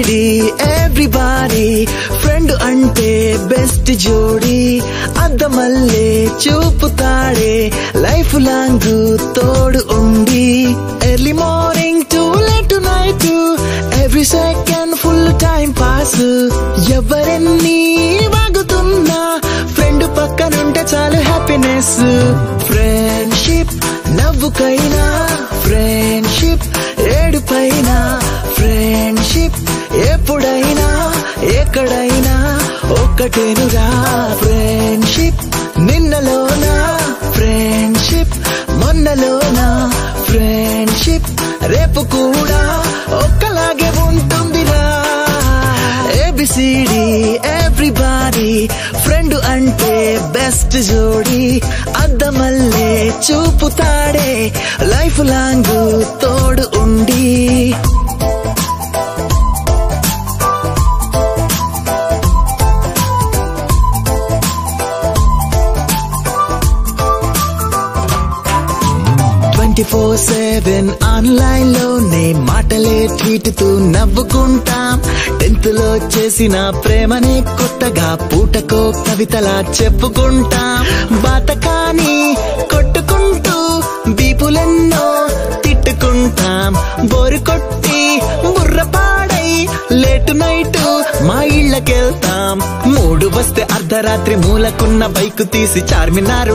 A B C D everybody friend అంటే best జోడి అద్దమల్లే చూపుతాడే లైఫ్ లాంగ్ తోడు ఉండి early morning to late night every second full time pass ఎవరెన్ని వాగుతున్నా ఫ్రెండ్ పక్కనుంటే చాలు హ్యాపీనెస్ ఫ్రెండ్షిప్ నవ్వుకైనా ఫ్రెండ్షిప్ ఏడుపైనా ఫ్రెండ్షిప్ ఎప్పుడైనా ఎక్కడైనా ఒక్కటేనురా ఫ్రెండ్షిప్ నిన్నలోనా ఫ్రెండ్షిప్ మొన్నలోనా ఫ్రెండ్షిప్ రేపు కూడా ఒక్కలాగే ఉంటుందిరా ఏబిసిడి ఎవ్రీబాడీ ఫ్రెండ్ అంటే బెస్ట్ జోడి అద్దమల్లే చూపుతాడే లైఫ్ లాంగ్ తోడు ఉండి ట్వంటీ ఫోర్ సెవెన్ ఆన్లైన్ లోనే మాటలే ట్వీట్తూ నవ్వుకుంటాం టెన్త్ లో చేసిన ప్రేమనే కొత్తగా పూటకో కవితలా చెప్పుకుంటాం బాతకాని కొట్టుకుంటూ బీపులెన్నో తిట్టుకుంటాం బోరు కొట్టి బుర్రపాడై లేటు నైట్ మా ఇళ్ళకెళ్తాం మూడు వస్తే అర్ధరాత్రి మూలకున్న బైక్ తీసి చార్మినారు